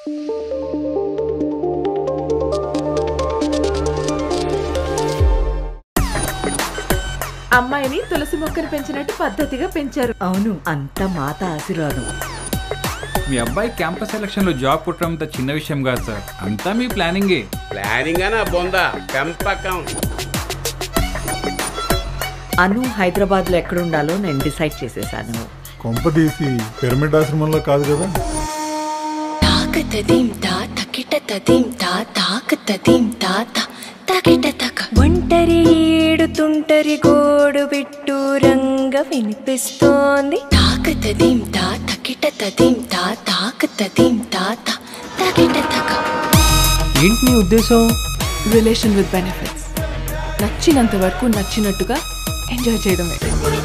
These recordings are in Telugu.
అమ్మాయిని తులసి మొక్కను పెంచినట్టు పద్ధతిగా పెంచారు అవును అంత మాత ఆశీర్వాదం మీ అబ్బాయి క్యాంపస్ సెలక్షన్ లో జాబ్ కొట్టడం అంత చిన్న విషయం కాదు సార్ అంతా మీ ప్లానింగే ప్లానింగ్ అనా బొందా పెంపకం అను హైదరాబాద్ లో ఎక్కడుండాలో నేను డిసైడ్ చేసేసాను కొంప తీసి పిరమిడ్ ఆశ్రమంలో కాదు కదా తాకతదీం తా తకిట తదీం తా తాకతదీం తా తా తకిట తక ఒంటరి ఏడుతుంటరి గోడు బిట్టు రంగ వినిపిస్తోంది తాకతదీం తా తకిట తదీం తా తాకతదీం తా తా తకిట తక ఏంటి నీ ఉద్దేశం రిలేషన్ విత్ బెనిఫిట్స్ నచ్చినంత వరకు నచ్చినట్టుగా ఎంజాయ్ చేయడమే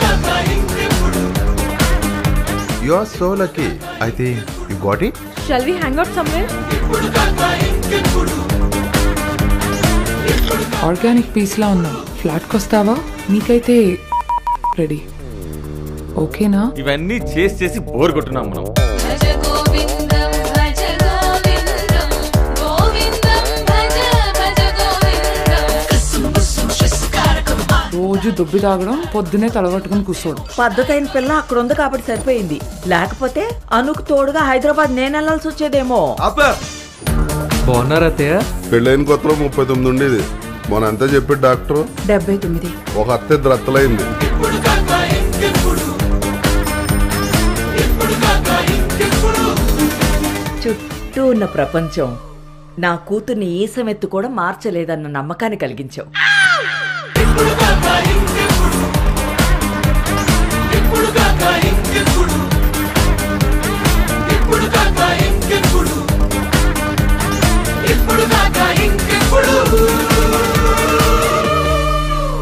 You are so lucky. I think you got it. Shall we hang out somewhere organic peace లా ఉన్నాం ఫ్లాట్కి వస్తావా నీకైతే రెడీ ఓకేనా ఇవన్నీ చేసి చేసి బోర్ కొట్టున్నాం మనం భజ గోవిందం భజ గోవిందం గోవిందం భజ భజ గోవిందం రోజు దుబ్బి తాగడం పొద్దునే తలగట్టుకుని కూర్చోడు పద్ధతైన పిల్ల అక్కడ ఉంది కాబట్టి సరిపోయింది లేకపోతే అనుకు తోడుగా హైదరాబాద్ నేను వెళ్లాల్సి వచ్చేదేమో బాగున్నారా అత్తయ్య పెళ్ళైన కొత్తలో ముప్పై తొమ్మిది ఉండేది మన అంతా చెప్పి డాక్టర్ డెబ్బై తొమ్మిది ఒక అత్త ఇద్దరు అత్తలైంది చుట్టూ ఉన్న ప్రపంచం నా కూతుర్ని ఈసమెత్తు కూడా మార్చలేదన్న నమ్మకాన్ని కలిగించావు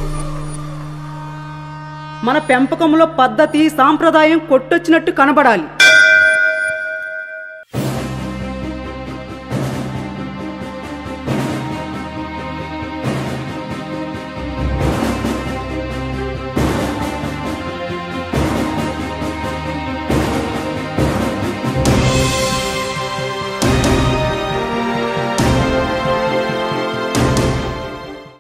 మన పెంపకంలో పద్ధతి సాంప్రదాయం కొట్టొచ్చినట్టు కనబడాలి